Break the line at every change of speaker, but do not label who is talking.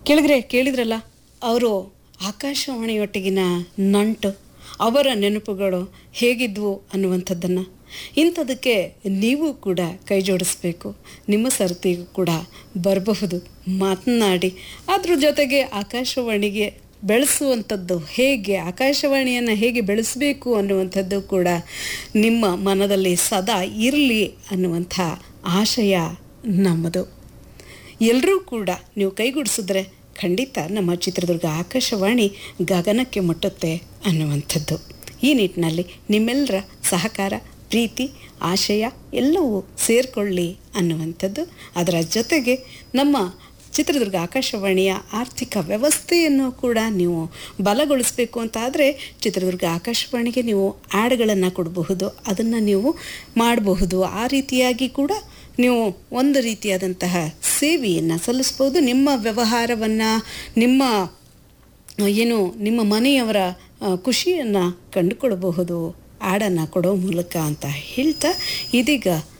ಕೆಳಗರೆ ಕೇಳಿದ್ರಲ್ಲ ಅವರು ಆಕಾಶವಾಣಿಯೊಟ್ಟಿಗಿನ ನಂಟು ಅವರ ನೆನಪುಗಳು ಹೇಗಿದ್ವು ಅನ್ನುವಂಥದ್ದನ್ನು ಇಂಥದಕ್ಕೆ ನೀವು ಕೂಡ ಕೈ ಜೋಡಿಸ್ಬೇಕು ನಿಮ್ಮ ಸರತಿಗೂ ಕೂಡ ಬರಬಹುದು ಮಾತನಾಡಿ ಅದ್ರ ಜೊತೆಗೆ ಆಕಾಶವಾಣಿಗೆ ಬೆಳೆಸುವಂಥದ್ದು ಹೇಗೆ ಆಕಾಶವಾಣಿಯನ್ನು ಹೇಗೆ ಬೆಳೆಸಬೇಕು ಅನ್ನುವಂಥದ್ದು ಕೂಡ ನಿಮ್ಮ ಮನದಲ್ಲಿ ಸದಾ ಇರಲಿ ಅನ್ನುವಂಥ ಆಶಯ ನಮ್ಮದು ಎಲ್ಲರೂ ಕೂಡ ನೀವು ಕೈಗೂಡಿಸಿದ್ರೆ ಖಂಡಿತ ನಮ್ಮ ಚಿತ್ರದುರ್ಗ ಆಕಾಶವಾಣಿ ಗಗನಕ್ಕೆ ಮುಟ್ಟುತ್ತೆ ಅನ್ನುವಂಥದ್ದು ಈ ನಿಟ್ಟಿನಲ್ಲಿ ನಿಮ್ಮೆಲ್ಲರ ಸಹಕಾರ ಪ್ರೀತಿ ಆಶಯ ಎಲ್ಲವೂ ಸೇರಿಕೊಳ್ಳಿ ಅನ್ನುವಂಥದ್ದು ಅದರ ಜೊತೆಗೆ ನಮ್ಮ ಚಿತ್ರದುರ್ಗ ಆಕಾಶವಾಣಿಯ ಆರ್ಥಿಕ ವ್ಯವಸ್ಥೆಯನ್ನು ಕೂಡ ನೀವು ಬಲಗೊಳಿಸಬೇಕು ಅಂತ ಆದರೆ ಚಿತ್ರದುರ್ಗ ಆಕಾಶವಾಣಿಗೆ ನೀವು ಆ್ಯಡ್ಗಳನ್ನು ಕೊಡಬಹುದು ಅದನ್ನು ನೀವು ಮಾಡಬಹುದು ಆ ರೀತಿಯಾಗಿ ಕೂಡ ನೀವು ಒಂದು ರೀತಿಯಾದಂತಹ ಸೇವೆಯನ್ನು ಸಲ್ಲಿಸ್ಬೋದು ನಿಮ್ಮ ವ್ಯವಹಾರವನ್ನು ನಿಮ್ಮ ಏನು ನಿಮ್ಮ ಮನೆಯವರ ಖುಷಿಯನ್ನು ಕಂಡುಕೊಳ್ಬಹುದು ಆಡನ್ನು ಕೊಡೋ ಮೂಲಕ ಅಂತ ಹೇಳ್ತಾ ಇದೀಗ